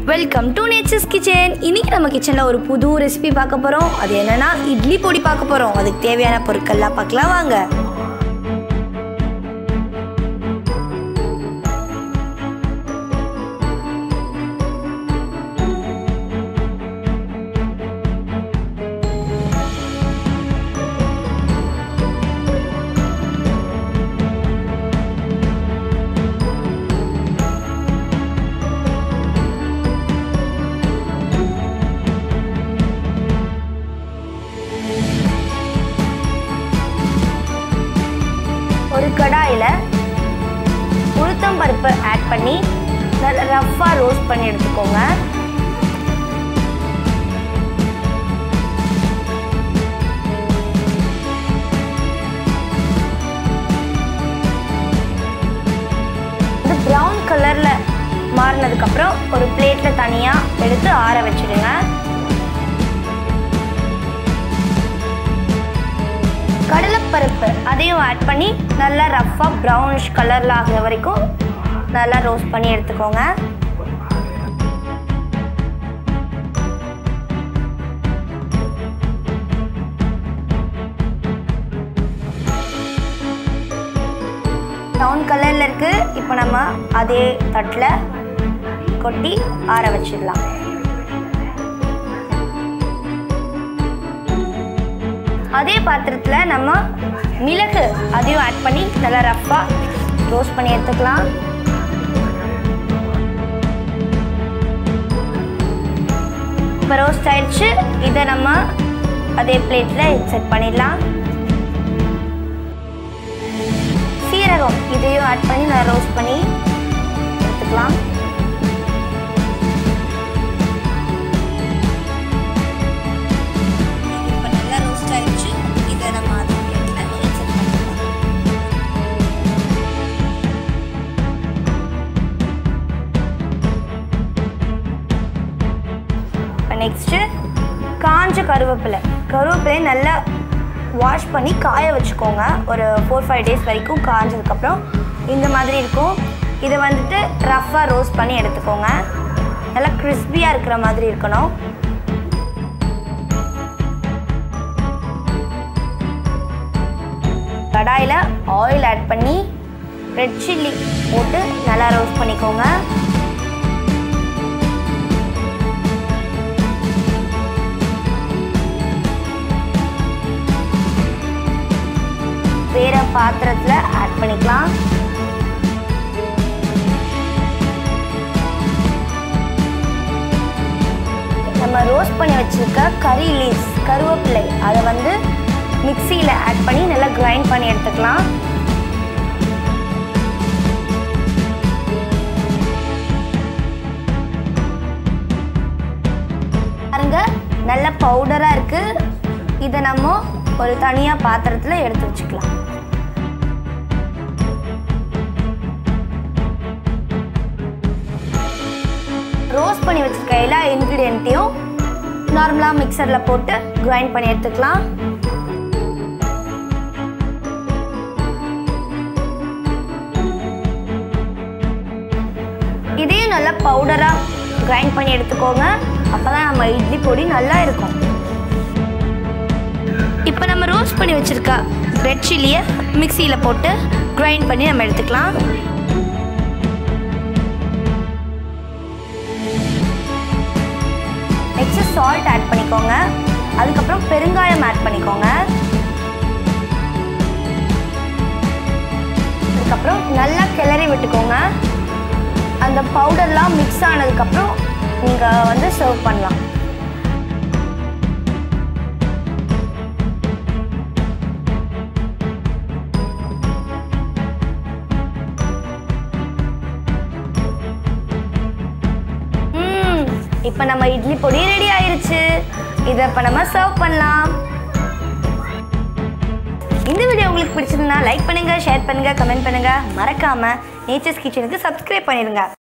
welcome to nature's kitchen இன்னைக்கு நம்ம கிச்சனில் ஒரு புது ரெசிபி பார்க்க போகிறோம் அது என்னன்னா இட்லி பொடி பார்க்க போகிறோம் அதுக்கு தேவையான பொருட்கள்லாம் பார்க்கலாம் வாங்க ஒரு கடாயில் உளுத்தம் பருப்பு ஆட் பண்ணி நல்லா ரஃப்பாக ரோஸ்ட் பண்ணி எடுத்துக்கோங்க இது ப்ரௌன் கலரில் மாறினதுக்கப்புறம் ஒரு பிளேட்டில் தனியாக எடுத்து ஆற வச்சிடுங்க கடலைப்பருப்பு அதையும் ஆட் பண்ணி நல்லா ரஃப்பாக ப்ரௌனிஷ் கலரில் ஆகிற வரைக்கும் நல்லா ரோஸ்ட் பண்ணி எடுத்துக்கோங்க ப்ரௌன் கலரில் இருக்கு இப்போ நம்ம அதே தட்டில் கொட்டி ஆற வச்சிடலாம் அதே பாத்திரத்தில் நம்ம மிளகு அதையும் ஆட் பண்ணி நல்லா ரஃப்பாக ரோஸ்ட் பண்ணி எடுத்துக்கலாம் இப்போ ரோஸ்ட் ஆயிடுச்சு இதை நம்ம அதே பிளேட்டில் செட் பண்ணிடலாம் சீரகம் இதையும் ஆட் பண்ணி நல்லா ரோஸ்ட் பண்ணி எடுத்துக்கலாம் இப்போ நல்லா ரோஸ்ட் ஆயிடுச்சு இதை நம்ம அதே பிளேட்டில் செட் பண்ணிடலாம் இப்போ நெக்ஸ்ட்டு காஞ்ச கருவேப்பிலை கருவேப்பிலை நல்லா வாஷ் பண்ணி காய வச்சுக்கோங்க ஒரு ஃபோர் ஃபைவ் டேஸ் வரைக்கும் காஞ்சதுக்கப்புறம் இந்த மாதிரி இருக்கும் இதை வந்துட்டு ரஃப்பாக ரோஸ்ட் பண்ணி எடுத்துக்கோங்க நல்லா கிறிஸ்பியாக இருக்கிற மாதிரி இருக்கணும் கடாயில் ஆயில் ஆட் பண்ணி ரெட் சில்லி போட்டு நல்லா ரோஸ்ட் பண்ணிக்கோங்க வேற பாத்திரத்தில் ஆட் பண்ணிக்கலாம் நம்ம ரோஸ்ட் பண்ணி வச்சிருக்க கறி லீவ்ஸ் கருவேப்பிலை அதை வந்து மிக்சியில் ஆட் பண்ணி நல்லா கிரைண்ட் பண்ணி எடுத்துக்கலாம் பாருங்க நல்ல பவுடராக இருக்கு இதை நம்ம ஒரு தனியாக பாத்திரத்தில் எடுத்து வச்சுக்கலாம் ரோஸ்ட் பண்ணி வச்சிருக்க எல்லா இன்க்ரீடியண்ட்டையும் நார்மலாக மிக்சரில் போட்டு கிரைண்ட் பண்ணி எடுத்துக்கலாம் இதையும் நல்லா பவுடராக கிரைண்ட் பண்ணி எடுத்துக்கோங்க அப்போ தான் நம்ம இட்லி பொடி நல்லா இருக்கும் இப்போ நம்ம ரோஸ்ட் பண்ணி வச்சுருக்க ரெட் சில்லியை மிக்சியில் போட்டு கிரைண்ட் பண்ணி நம்ம எடுத்துக்கலாம் நெக்ஸ்ட் சால்ட் ஆட் பண்ணிக்கோங்க அதுக்கப்புறம் பெருங்காயம் ஆட் பண்ணிக்கோங்க அதுக்கப்புறம் நல்லா கிளறி விட்டுக்கோங்க அந்த பவுடர்லாம் மிக்ஸ் ஆனதுக்கப்புறம் நீங்கள் வந்து சர்வ் பண்ணலாம் இப்போ நம்ம இட்லி பொடி ரெடி ஆயிருச்சு இதை இப்போ நம்ம சர்வ் பண்ணலாம் இந்த வீடியோ உங்களுக்கு பிடிச்சிருந்தா லைக் பண்ணுங்க ஷேர் பண்ணுங்க கமெண்ட் பண்ணுங்க மறக்காம நேச்சர்ஸ் கிச்சனுக்கு சப்ஸ்கிரைப் பண்ணிடுங்க